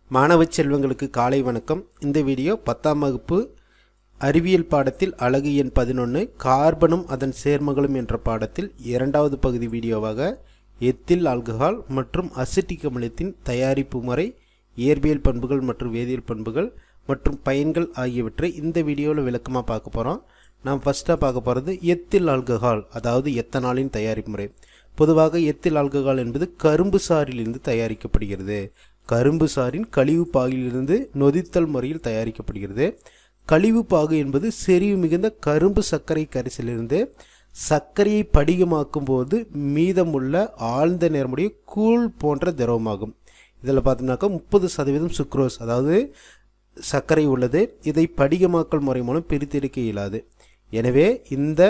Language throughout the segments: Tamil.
மாணவ செல்வங்களுக்கு காலை வணக்கம் இந்த வீடியோ பத்தாம் வகுப்பு அறிவியல் பாடத்தில் அழகு எண் பதினொன்று கார்பனும் அதன் சேர்மங்களும் என்ற பாடத்தில் இரண்டாவது பகுதி வீடியோவாக எத்தில் ஆல்கஹால் மற்றும் அசிட்டிக் அமிலத்தின் தயாரிப்பு முறை இயற்பியல் பண்புகள் மற்றும் வேதியியல் பண்புகள் மற்றும் பயன்கள் ஆகியவற்றை இந்த வீடியோவில் விளக்கமாக பார்க்க போகிறோம் நாம் ஃபஸ்ட்டாக பார்க்க போகிறது எத்தில் ஆல்கஹால் அதாவது எத்தனாலின் தயாரிப்பு முறை பொதுவாக எத்தில் ஆல்கஹால் என்பது கரும்பு சாறிலிருந்து தயாரிக்கப்படுகிறது கரும்பு சாறின் கழிவு பாகிலிருந்து நொதித்தல் முறையில் தயாரிக்கப்படுகிறது கழிவு பாகு என்பது செறிவு மிகுந்த கரும்பு சர்க்கரை கரைசலிருந்து சர்க்கரையை படிகமாக்கும் போது மீதமுள்ள ஆழ்ந்த நேரமுடைய கூழ் போன்ற திரவமாகும் இதில் பார்த்தோம்னாக்கா முப்பது சதவீதம் சுக்ரோஸ் அதாவது சர்க்கரை உள்ளது இதை படிகமாக்கல் முறை மூலம் பிரித்தெடுக்க இயலாது எனவே இந்த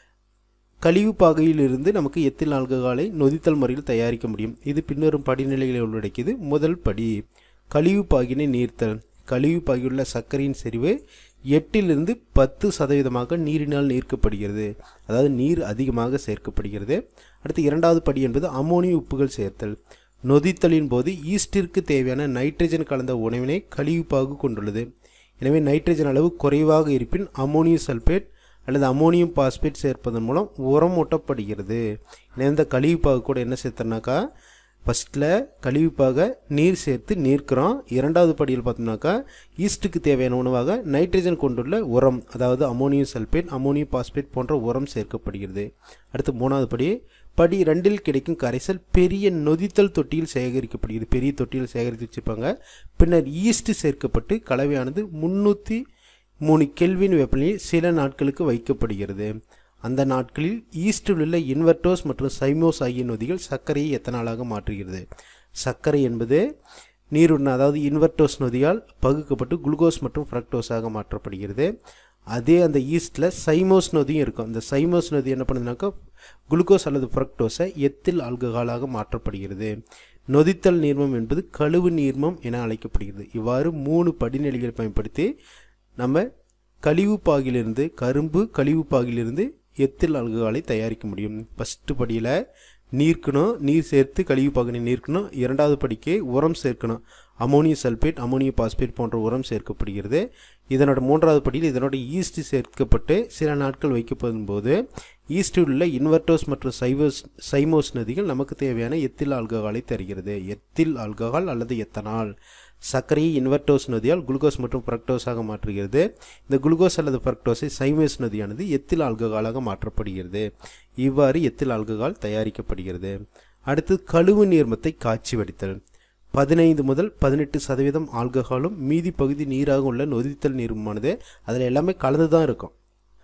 கழிவு பாகையிலிருந்து நமக்கு எத்தில் ஆல்கஹாலை நொதித்தல் முறையில் தயாரிக்க முடியும் இது பின்வரும் படிநிலைகளை உள்ளடக்கியது முதல் படி கழிவு பாகினை நீர்த்தல் கழிவு பாகியுள்ள சர்க்கரையின் செறிவு எட்டிலிருந்து பத்து சதவீதமாக நீரினால் நீர்க்கப்படுகிறது அதாவது நீர் அதிகமாக சேர்க்கப்படுகிறது அடுத்து இரண்டாவது படி என்பது அமோனிய உப்புகள் சேர்த்தல் நொதித்தலின் போது ஈஸ்டிற்கு தேவையான நைட்ரஜன் கலந்த உணவினை கழிவு பாகு கொண்டுள்ளது எனவே நைட்ரஜன் அளவு குறைவாக இருப்பின் அமோனியம் சல்பேட் அல்லது அமோனியம் பாஸ்பேட் சேர்ப்பதன் மூலம் உரம் ஊட்டப்படுகிறது எனவே இந்த கழிவுப்பாகு கூட என்ன சேர்த்தோம்னாக்கா ஃபஸ்ட்டில் கழிவுப்பாக நீர் சேர்த்து நீர்க்கிறோம் இரண்டாவது படியில் பார்த்தோம்னாக்கா ஈஸ்ட்டுக்கு தேவையான உணவாக நைட்ரஜன் கொண்டுள்ள உரம் அதாவது அமோனியம் சல்பேட் அமோனியம் பாஸ்பேட் போன்ற உரம் சேர்க்கப்படுகிறது அடுத்து மூணாவது படி படி ரெண்டில் கிடைக்கும் கரைசல் பெரிய நொதித்தல் தொட்டியில் சேகரிக்கப்படுகிறது பெரிய தொட்டியில் சேகரித்து வச்சுருப்பாங்க பின்னர் ஈஸ்ட் சேர்க்கப்பட்டு கலவையானது முந்நூற்றி மூணு கெல்வின் வெப்பநிலையில் சில நாட்களுக்கு வைக்கப்படுகிறது அந்த நாட்களில் ஈஸ்டில் உள்ள இன்வெர்டோஸ் மற்றும் சைமோஸ் ஆகிய நொதிகள் சர்க்கரையை எத்தனாலாக மாற்றுகிறது சர்க்கரை என்பது நீருடன் அதாவது இன்வெர்டோஸ் நொதியால் பகுக்கப்பட்டு குளுக்கோஸ் மற்றும் ஃப்ரக்டோஸாக மாற்றப்படுகிறது அதே அந்த ஈஸ்டில் சைமோஸ் நொதியும் இருக்கும் அந்த சைமோஸ் நொதி என்ன பண்ணுதுனாக்கா குளுக்கோஸ் அல்லது ஃப்ரக்டோஸை எத்தில் ஆல்கஹாலாக மாற்றப்படுகிறது நொதித்தல் நீர்மம் என்பது கழுவு நீர்மம் என அழைக்கப்படுகிறது இவ்வாறு மூணு படிநிலைகளை பயன்படுத்தி நம்ம கழிவு பாகிலிருந்து கரும்பு கழிவு பாகிலிருந்து எத்தில் ஆல்கஹாலை தயாரிக்க முடியும் ஃபஸ்ட்டு படியில் நீர்க்கணும் நீர் சேர்த்து கழிவு பாகினை நீர்க்கணும் இரண்டாவது படிக்கு உரம் சேர்க்கணும் அமோனியம் சல்பேட் அமோனியம் பாஸ்பேட் போன்ற உரம் சேர்க்கப்படுகிறது இதனோட மூன்றாவது படியில் இதனோட ஈஸ்ட் சேர்க்கப்பட்டு சில நாட்கள் வைக்கப்படும் போது ஈஸ்டில் உள்ள இன்வெர்டோஸ் மற்றும் சைவோஸ் சைமோஸ் நதிகள் நமக்கு தேவையான எத்தில் ஆல்கஹாலை தருகிறது எத்தில் ஆல்கஹால் அல்லது எத்தனால் சர்க்கரையை இன்வெர்டோஸ் நதியால் குளுக்கோஸ் மற்றும் ஃப்ரக்டோஸாக மாற்றுகிறது இந்த குளுக்கோஸ் அல்லது ஃப்ரக்டோஸை சைமேஸ் நதியானது எத்தில் ஆல்கஹாலாக மாற்றப்படுகிறது இவ்வாறு எத்தில் ஆல்கஹால் தயாரிக்கப்படுகிறது அடுத்து கழுவு நீர்மத்தை காய்ச்சி வடித்தல் பதினைந்து முதல் பதினெட்டு சதவீதம் ஆல்கஹாலும் மீதி பகுதி நீராக உள்ள நொதித்தல் நீர்மானது அதில் எல்லாமே கலந்து தான் இருக்கும்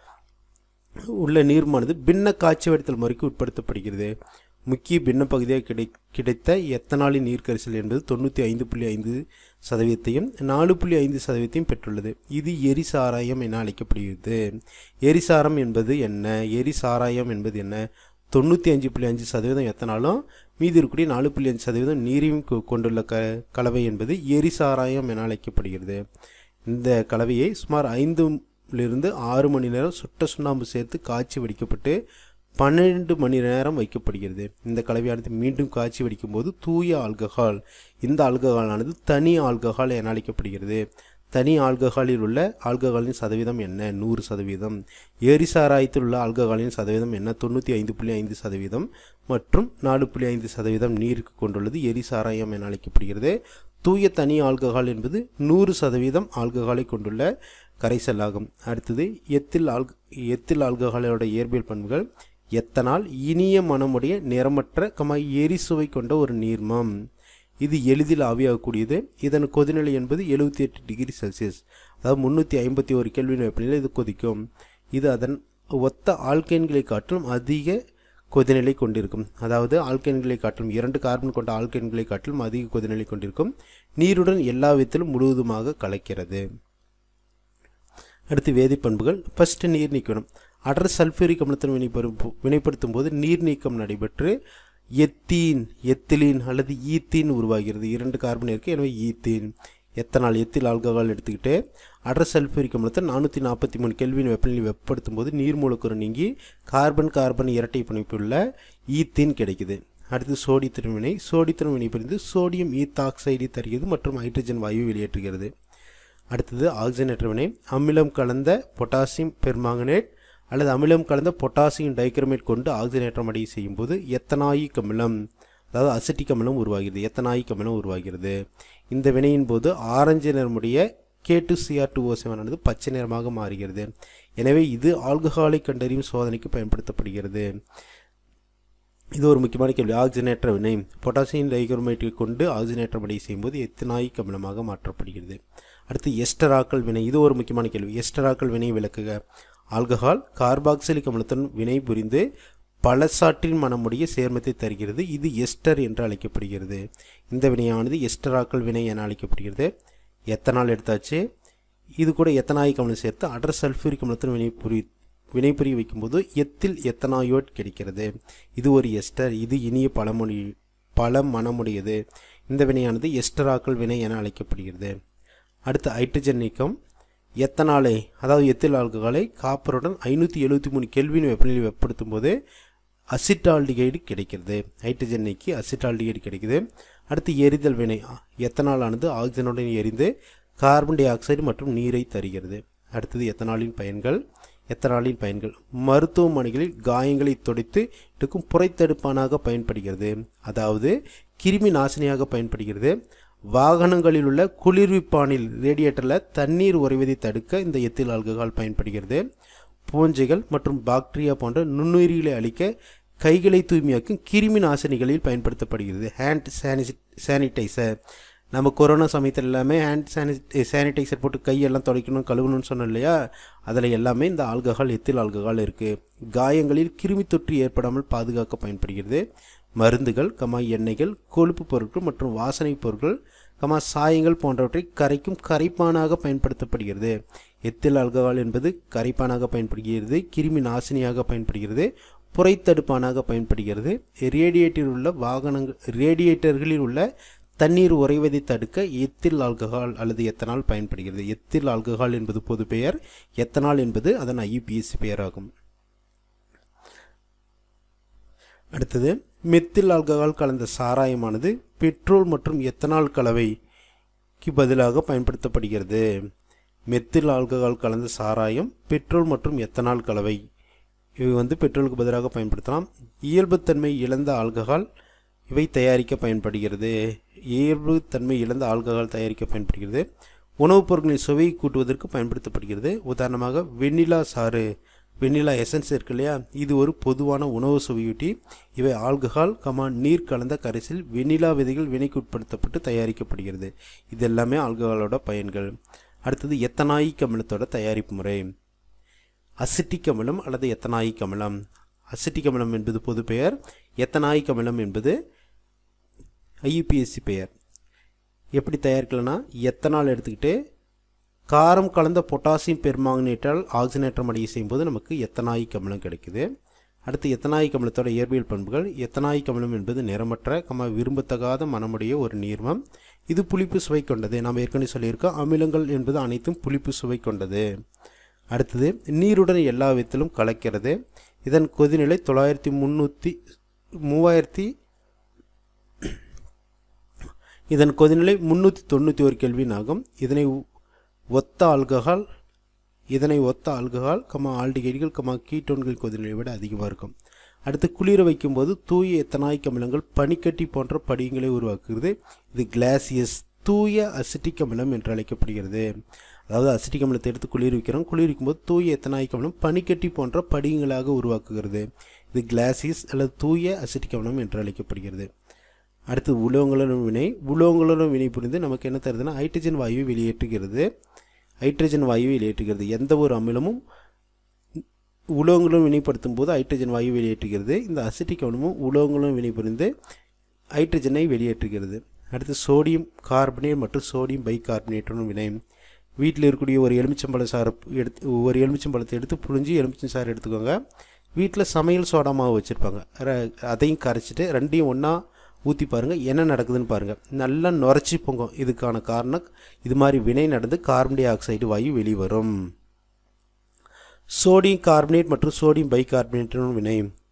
உள்ள நீர்மானது பின்ன காய்ச்சி வடித்தல் முறைக்கு உட்படுத்தப்படுகிறது முக்கிய பின்ன பகுதியாக கிடை கிடைத்த எத்தனாலின் நீர்க்கரிசல் என்பது தொண்ணூற்றி ஐந்து புள்ளி ஐந்து சதவீதத்தையும் நாலு புள்ளி ஐந்து சதவீதத்தையும் பெற்றுள்ளது இது எரிசாராயம் என அழைக்கப்படுகிறது எரிசாரம் என்பது என்ன எரிசாராயம் என்பது என்ன தொண்ணூற்றி அஞ்சு புள்ளி அஞ்சு சதவீதம் எத்தனாலும் மீதி இருக்கக்கூடிய நாலு புள்ளி அஞ்சு சதவீதம் நீரையும் கொண்டுள்ள க கலவை என்பது எரிசாராயம் என அழைக்கப்படுகிறது இந்த கலவையை சுமார் ஐந்துலிருந்து ஆறு மணி நேரம் சுட்ட சுண்ணாம்பு சேர்த்து காய்ச்சி வடிக்கப்பட்டு பன்னெண்டு மணி நேரம் வைக்கப்படுகிறது இந்த கலவையானது மீண்டும் காய்ச்சி வடிக்கும் போது தூய ஆல்கஹால் இந்த ஆல்கஹாலானது தனி ஆல்கஹால் என அழைக்கப்படுகிறது தனி ஆல்கஹாலில் உள்ள ஆல்கஹாலின் சதவீதம் என்ன நூறு சதவீதம் எரிசாராயத்தில் உள்ள ஆல்கஹாலின் சதவீதம் என்ன தொண்ணூற்றி ஐந்து புள்ளி ஐந்து சதவீதம் மற்றும் நாலு புள்ளி ஐந்து சதவீதம் நீருக்கு கொண்டுள்ளது எரிசாராயம் என அழைக்கப்படுகிறது தூய தனி ஆல்கஹால் என்பது நூறு சதவீதம் ஆல்கஹாலை கொண்டுள்ள கரைசல் ஆகும் அடுத்தது எத்தில் ஆல் எத்தில் ஆல்கஹாலோட இயற்பியல் பண்புகள் எத்தனால் இனிய மனமுடைய நிறமற்ற கம எரிசுவை கொண்ட ஒரு நீர்மம் இது எளிதில் ஆவியாகக்கூடியது இதன் கொதிநிலை என்பது எழுபத்தி எட்டு டிகிரி செல்சியஸ் அதாவது முந்நூற்றி ஐம்பத்தி ஒரு கேள்வியின் வெப்பநிலையில் இது கொதிக்கும் இது அதன் ஒத்த ஆல்கைன்களை காட்டிலும் அதிக கொதிநிலை கொண்டிருக்கும் அதாவது ஆல்கைன்களை காட்டிலும் இரண்டு கார்பன் கொண்ட ஆல்கைன்களை காட்டிலும் அதிக கொதிநிலை கொண்டிருக்கும் நீருடன் எல்லா விதத்திலும் முழுவதுமாக கலக்கிறது அடுத்து வேதிப்பண்புகள் ஃபஸ்ட்டு நீர் நீக்கணும் அடர் சல்ஃபியூரிக் அமிலத்துடன் வினைப்படும் வினைப்படுத்தும் போது நீர் நீக்கம் நடைபெற்று எத்தீன் எத்திலீன் அல்லது ஈத்தீன் உருவாகிறது இரண்டு கார்பன் இருக்குது எனவே ஈத்தீன் எத்தனால் எத்தில் ஆல்கஹால் எடுத்துக்கிட்டு அடர் சல்ஃபியூரிக் அமிலத்தை நானூற்றி நாற்பத்தி மூணு கெல்வின் வெப்பநிலை வெப்பப்படுத்தும் போது நீர் மூலக்கூறு நீங்கி கார்பன் கார்பன் இரட்டை பிணைப்புள்ள ஈத்தீன் கிடைக்குது அடுத்து சோடியத்துடன் வினை சோடியத்துடன் வினை புரிந்து சோடியம் ஈத்தாக்சைடு தருகிறது மற்றும் ஹைட்ரஜன் வாயு வெளியேற்றுகிறது அடுத்தது ஆக்சிஜனேற்ற வினை அமிலம் கலந்த பொட்டாசியம் பெர்மாங்கனேட் அல்லது அமிலம் கலந்த பொட்டாசியம் டைக்ரோமேட் கொண்டு ஆக்சிஜனேற்றம் அடைய செய்யும்போது எத்தனாயிக் அமிலம் அதாவது அசிட்டிக் அமிலம் உருவாகிறது எத்தனாயிக் அமிலம் உருவாகிறது இந்த வினையின் போது ஆரஞ்சு நிறமுடைய K two CR two O செவனானது பச்சை நிறமாக மாறுகிறது எனவே இது ஆல்கஹாலை கண்டறியும் சோதனைக்கு பயன்படுத்தப்படுகிறது இது ஒரு முக்கியமான கேள்வி ஆக்சிஜனேற்ற வினை பொட்டாசியம் டைக்ரோமேட்டை கொண்டு ஆக்சிஜனேற்றம் அடைய செய்யும்போது எத்தனாயிக் அமிலமாக மாற்றப்படுகிறது அடுத்து எஸ்டராக்கள் வினை இது ஒரு முக்கியமான கேள்வி எஸ்டராக்கள் வினை விளக்குக ஆல்கஹால் கார்பாக்சிலிக் அமிலத்துடன் வினை புரிந்து பழச்சாற்றின் மனமுடைய சேர்மத்தை தருகிறது இது எஸ்டர் என்று அழைக்கப்படுகிறது இந்த வினையானது எஸ்டராக்கள் வினை என அழைக்கப்படுகிறது எத்தனால் எடுத்தாச்சு இது கூட எத்தனாயிக் அமிலம் சேர்த்து அடர் சல்ஃபூரிக் அமிலத்துடன் வினை புரி வினைபுரிய வைக்கும்போது எத்தில் எத்தனாயோட் கிடைக்கிறது இது ஒரு எஸ்டர் இது இனிய பழமொழி பல மனமுடையது இந்த வினையானது எஸ்டராக்கள் வினை என அழைக்கப்படுகிறது அடுத்து ஹைட்ரஜன் நீக்கம் எத்தனாலை அதாவது எத்தில் ஆல்கஹாலை காப்பருடன் ஐநூற்றி எழுபத்தி மூணு கெல்வின் வெப்பநிலை வெப்படுத்தும் போது அசிட்டால்டிகைடு கிடைக்கிறது ஹைட்ரஜன் நீக்கி அசிட்டால்டிகைடு கிடைக்குது அடுத்து எரிதல் வினை எத்தனால் ஆனது ஆக்சிஜனுடன் எரிந்து கார்பன் டை ஆக்சைடு மற்றும் நீரை தருகிறது அடுத்தது எத்தனாலின் பயன்கள் எத்தனாலின் பயன்கள் மருத்துவமனைகளில் காயங்களை துடைத்து எடுக்கும் புரைத்தடுப்பானாக பயன்படுகிறது அதாவது கிருமி நாசினியாக பயன்படுகிறது வாகனங்களில் உள்ள குளிர்விப்பானில் ரேடியேட்டரில் தண்ணீர் உறைவதை தடுக்க இந்த எத்தில் ஆல்கஹால் பயன்படுகிறது பூஞ்சைகள் மற்றும் பாக்டீரியா போன்ற நுண்ணுயிரிகளை அழிக்க கைகளை தூய்மையாக்கும் கிருமி நாசினிகளில் பயன்படுத்தப்படுகிறது ஹேண்ட் சானி சானிடைசர் நம்ம கொரோனா சமயத்தில் எல்லாமே ஹேண்ட் சானி சானிடைசர் போட்டு கையெல்லாம் துடைக்கணும் கழுவணும்னு சொன்னோம் இல்லையா அதில் எல்லாமே இந்த ஆல்கஹால் எத்தில் ஆல்கஹால் இருக்குது காயங்களில் கிருமி தொற்று ஏற்படாமல் பாதுகாக்க பயன்படுகிறது மருந்துகள் கமா எண்ணெய்கள் கொழுப்பு பொருட்கள் மற்றும் வாசனை பொருட்கள் கமா சாயங்கள் போன்றவற்றை கரைக்கும் கரைப்பானாக பயன்படுத்தப்படுகிறது எத்தில் ஆல்கஹால் என்பது கரைப்பானாக பயன்படுகிறது கிருமி நாசினியாக பயன்படுகிறது புரைத்தடுப்பானாக பயன்படுகிறது ரேடியேட்டரில் உள்ள வாகனங்கள் ரேடியேட்டர்களில் உள்ள தண்ணீர் உறைவதை தடுக்க எத்தில் ஆல்கஹால் அல்லது எத்தனால் பயன்படுகிறது எத்தில் ஆல்கஹால் என்பது பொது பெயர் எத்தனால் என்பது அதன் ஐயுபிஎஸ்சி பெயராகும் அடுத்தது மெத்தில் ஆல்கஹால் கலந்த சாராயமானது பெட்ரோல் மற்றும் எத்தனால் கலவைக்கு பதிலாக பயன்படுத்தப்படுகிறது மெத்தில் ஆல்கஹால் கலந்த சாராயம் பெட்ரோல் மற்றும் எத்தனால் கலவை இவை வந்து பெட்ரோலுக்கு பதிலாக பயன்படுத்தலாம் இயல்புத்தன்மை இழந்த ஆல்கஹால் இவை தயாரிக்க பயன்படுகிறது இயல்புத்தன்மை இழந்த ஆல்கஹால் தயாரிக்க பயன்படுகிறது உணவுப் பொருட்களின் சுவையை கூட்டுவதற்கு பயன்படுத்தப்படுகிறது உதாரணமாக வெண்ணிலா சாறு வெண்ணிலா எசன்ஸ் இருக்கு இல்லையா இது ஒரு பொதுவான உணவு சுவையூட்டி இவை ஆல்கஹால் கமா நீர் கலந்த கரைசல் வெண்ணிலா விதைகள் வினைக்கு உட்படுத்தப்பட்டு தயாரிக்கப்படுகிறது இது எல்லாமே ஆல்கஹாலோட பயன்கள் அடுத்தது எத்தனாயிக் அமிலத்தோட தயாரிப்பு முறை அசிட்டிக் அமிலம் அல்லது எத்தனாயிக் அமிலம் அசிட்டிக் அமிலம் என்பது பொது பெயர் எத்தனாயிக் அமிலம் என்பது ஐயுபிஎஸ்சி பெயர் எப்படி தயாரிக்கலனா எத்தனால் எடுத்துக்கிட்டு காரம் கலந்த பொட்டாசியம் பெர்மாங்கனேட்டால் ஆக்சிஜனேற்றம் அடைய செய்யும்போது நமக்கு எத்தனாயிக் அமிலம் கிடைக்குது அடுத்து எத்தனாயிக் அமிலத்தோட இயற்பியல் பண்புகள் எத்தனாயிக் அமிலம் என்பது நிறமற்ற கம விரும்பத்தகாத மனமுடைய ஒரு நீர்மம் இது புளிப்பு சுவை கொண்டது நாம் ஏற்கனவே சொல்லியிருக்கோம் அமிலங்கள் என்பது அனைத்தும் புளிப்பு சுவை கொண்டது அடுத்தது நீருடன் எல்லா விதத்திலும் கலக்கிறது இதன் கொதிநிலை தொள்ளாயிரத்தி முந்நூற்றி மூவாயிரத்தி இதன் கொதிநிலை முந்நூற்றி தொண்ணூற்றி ஒரு கெல்வின் ஆகும் இதனை ஒத்த ஆல்கஹால் இதனை ஒத்த ஆல்கஹால் கமா ஆல்டிகைடுகள் கமா கீட்டோன்கள் கொதிநிலை விட அதிகமாக இருக்கும் அடுத்து குளிர வைக்கும்போது தூய எத்தனாய்க் அமிலங்கள் பனிக்கட்டி போன்ற படிகங்களை உருவாக்குகிறது இது கிளாசியஸ் தூய அசிட்டிக் அமிலம் என்று அழைக்கப்படுகிறது அதாவது அசிட்டிக் அமிலத்தை எடுத்து குளிர்விக்கிறோம் குளிர்விக்கும் போது தூய எத்தனாய்க் அமிலம் பனிக்கட்டி போன்ற படிகங்களாக உருவாக்குகிறது இது கிளாசியஸ் அல்லது தூய அசிட்டிக் அமிலம் என்று அழைக்கப்படுகிறது அடுத்து உலோகங்களுடன் வினை உலோகங்களுடன் வினை புரிந்து நமக்கு என்ன தருதுன்னா ஹைட்ரஜன் வாயுவை வெளியேற்றுகிறது ஹைட்ரஜன் வாயுவை வெளியேற்றுகிறது எந்த ஒரு அமிலமும் உலோகங்களும் வினைப்படுத்தும் போது ஹைட்ரஜன் வாயு வெளியேற்றுகிறது இந்த அசிட்டிக் அமிலமும் உலோகங்களும் வினைபுரிந்து ஹைட்ரஜனை வெளியேற்றுகிறது அடுத்து சோடியம் கார்பனேட் மற்றும் சோடியம் பைகார்பனேட்டுடன் வினை வீட்டில் இருக்கக்கூடிய ஒரு எலுமிச்சம்பழ சாறு எடுத்து ஒரு எலுமிச்சம்பழத்தை எடுத்து புழிஞ்சு எலுமிச்சம் சாறு எடுத்துக்கோங்க வீட்டில் சமையல் சோடா மாவு வச்சுருப்பாங்க அதையும் கரைச்சிட்டு ரெண்டையும் ஒன்றா ஊற்றி பாருங்கள் என்ன நடக்குதுன்னு பாருங்கள் நல்லா நுரைச்சி பொங்கும் இதுக்கான காரணம் இது மாதிரி வினை நடந்து கார்பன் டை ஆக்சைடு வாயு வெளிவரும் சோடியம் கார்பனேட் மற்றும் சோடியம் பைகார்பனேட்டுடன் வினை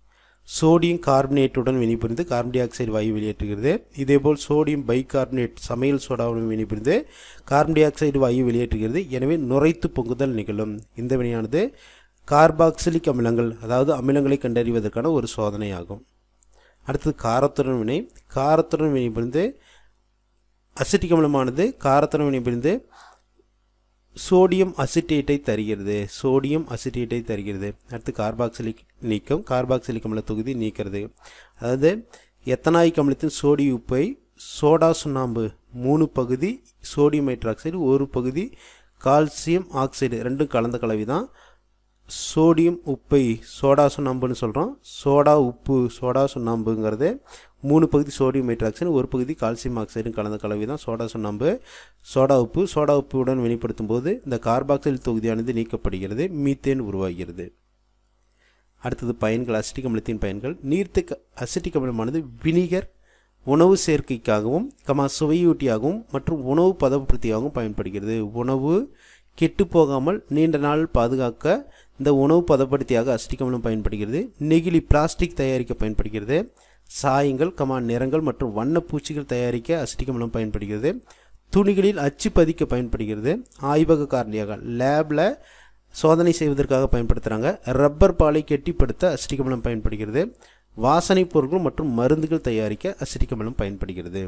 சோடியம் கார்பனேட்டுடன் வினைபுரிந்து கார்பன் டை ஆக்சைடு வாயு வெளியேற்றுகிறது இதேபோல் சோடியம் பைகார்பனேட் சமையல் சோடாவுடன் வினைபுரிந்து கார்பன் டை ஆக்சைடு வாயு வெளியேற்றுகிறது எனவே நுரைத்து பொங்குதல் நிகழும் இந்த வினையானது கார்பாக்சிலிக் அமிலங்கள் அதாவது அமிலங்களை கண்டறிவதற்கான ஒரு சோதனையாகும் அடுத்தது காரத்துடன் வினை காரத்துடன் வினைபுரிந்து அசிட்டிக் அமிலமானது காரத்துடன் வினைபுரிந்து சோடியம் அசிட்டேட்டை தருகிறது சோடியம் அசிட்டேட்டை தருகிறது அடுத்து கார்பாக்சிலிக் நீக்கம் கார்பாக்சிலிக் அமில தொகுதி நீக்கிறது அதாவது எத்தனாயிக் அமிலத்தின் சோடிய உப்பை சோடா சுண்ணாம்பு மூணு பகுதி சோடியம் ஹைட்ராக்சைடு ஒரு பகுதி கால்சியம் ஆக்சைடு ரெண்டும் கலந்த கலவை தான் சோடியம் உப்பை சோடா சுண்ணாம்புன்னு சொல்கிறோம் சோடா உப்பு சோடா சுண்ணாம்புங்கிறது மூணு பகுதி சோடியம் ஹைட்ராக்சைடு ஒரு பகுதி கால்சியம் ஆக்சைடும் கலந்த கலவை தான் சோடா சுண்ணாம்பு சோடா உப்பு சோடா உப்புடன் வெளிப்படுத்தும் போது இந்த கார்பாக்சைல் தொகுதியானது நீக்கப்படுகிறது மீத்தேன் உருவாகிறது அடுத்தது பயன்கள் அசிட்டிக் அமிலத்தின் பயன்கள் நீர்த்த அசிட்டிக் அமிலமானது வினிகர் உணவு சேர்க்கைக்காகவும் கமா சுவையூட்டியாகவும் மற்றும் உணவு பதப்படுத்தியாகவும் பயன்படுகிறது உணவு கெட்டு போகாமல் நீண்ட நாள் பாதுகாக்க இந்த உணவு பதப்படுத்தியாக அசிட்டிக் அமிலம் பயன்படுகிறது நெகிழி பிளாஸ்டிக் தயாரிக்க பயன்படுகிறது சாயங்கள் கமா நிறங்கள் மற்றும் வண்ணப்பூச்சிகள் தயாரிக்க அசிட்டிக் அமிலம் பயன்படுகிறது துணிகளில் அச்சு பதிக்க பயன்படுகிறது ஆய்வக காரணியாக லேபில் சோதனை செய்வதற்காக பயன்படுத்துகிறாங்க ரப்பர் பாலை கெட்டிப்படுத்த அசிட்டிக் அமிலம் பயன்படுகிறது வாசனை பொருட்கள் மற்றும் மருந்துகள் தயாரிக்க அசிட்டிக் அமிலம் பயன்படுகிறது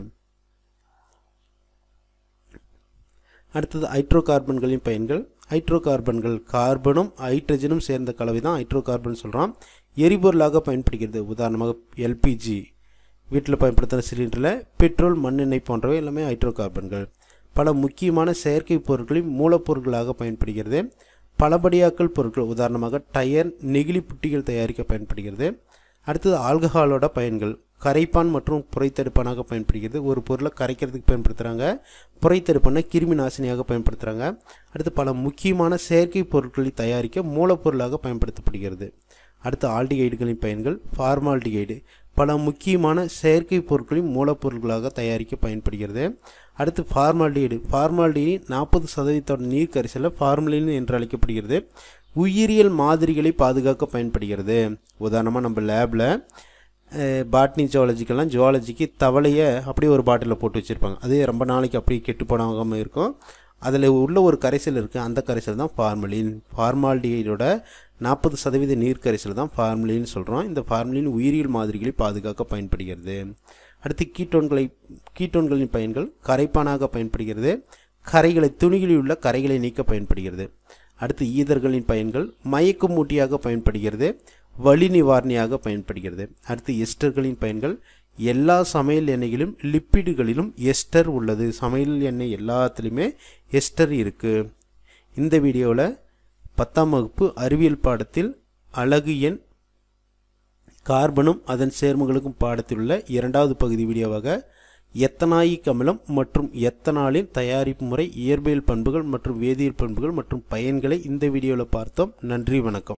அடுத்தது ஹைட்ரோ கார்பன்களின் பயன்கள் ஹைட்ரோ கார்பன்கள் கார்பனும் ஹைட்ரஜனும் சேர்ந்த கலவை தான் ஹைட்ரோ கார்பன் சொல்கிறோம் எரிபொருளாக பயன்படுகிறது உதாரணமாக எல்பிஜி வீட்டில் பயன்படுத்துகிற சிலிண்டரில் பெட்ரோல் மண்ணெண்ணெய் போன்றவை எல்லாமே ஹைட்ரோ கார்பன்கள் பல முக்கியமான செயற்கை பொருட்களின் மூலப்பொருட்களாக பயன்படுகிறது பலபடியாக்கல் பொருட்கள் உதாரணமாக டயர் நெகிழி புட்டிகள் தயாரிக்க பயன்படுகிறது அடுத்தது ஆல்கஹாலோட பயன்கள் கரைப்பான் மற்றும் புரைத்தடுப்பானாக பயன்படுகிறது ஒரு பொருளை கரைக்கிறதுக்கு பயன்படுத்துகிறாங்க புரைத்தடுப்பான கிருமி நாசினியாக பயன்படுத்துகிறாங்க அடுத்து பல முக்கியமான செயற்கை பொருட்களை தயாரிக்க மூலப்பொருளாக பயன்படுத்தப்படுகிறது அடுத்து ஆல்டிகைடுகளின் பயன்கள் ஃபார்மால்டிகைடு பல முக்கியமான செயற்கை பொருட்களின் மூலப்பொருட்களாக தயாரிக்க பயன்படுகிறது அடுத்து ஃபார்மால்டிகைடு ஃபார்மால்டிகை நாற்பது சதவீதத்தோட நீர் கரைசலில் ஃபார்மலின் என்று அழைக்கப்படுகிறது உயிரியல் மாதிரிகளை பாதுகாக்க பயன்படுகிறது உதாரணமாக நம்ம லேபில் பாட்னி ஜுவாலஜிக்கெல்லாம் ஜுவாலஜிக்கு தவளையை அப்படியே ஒரு பாட்டிலில் போட்டு வச்சுருப்பாங்க அது ரொம்ப நாளைக்கு அப்படியே கெட்டு போடாமல் இருக்கும் அதில் உள்ள ஒரு கரைசல் இருக்குது அந்த கரைசல் தான் ஃபார்மலின் ஃபார்மால்டிகைடோட நாற்பது சதவீத நீர் கரைசல் தான் ஃபார்மலின்னு சொல்கிறோம் இந்த ஃபார்மலின் உயிரியல் மாதிரிகளை பாதுகாக்க பயன்படுகிறது அடுத்து கீட்டோன்களை கீட்டோன்களின் பயன்கள் கரைப்பானாக பயன்படுகிறது கரைகளை துணிகளில் உள்ள கரைகளை நீக்க பயன்படுகிறது அடுத்து ஈதர்களின் பயன்கள் மயக்கும் மூட்டியாக பயன்படுகிறது வலி நிவாரணியாக பயன்படுகிறது அடுத்து எஸ்டர்களின் பயன்கள் எல்லா சமையல் எண்ணெய்களிலும் லிப்பிடுகளிலும் எஸ்டர் உள்ளது சமையல் எண்ணெய் எல்லாத்துலேயுமே எஸ்டர் இருக்குது இந்த வீடியோவில் பத்தாம் வகுப்பு அறிவியல் பாடத்தில் அழகு எண் கார்பனும் அதன் சேர்மங்களுக்கும் பாடத்தில் உள்ள இரண்டாவது பகுதி வீடியோவாக எத்தனாயிக் அமிலம் மற்றும் எத்தனாலின் தயாரிப்பு முறை இயற்பியல் பண்புகள் மற்றும் வேதியியல் பண்புகள் மற்றும் பயன்களை இந்த வீடியோவில் பார்த்தோம் நன்றி வணக்கம்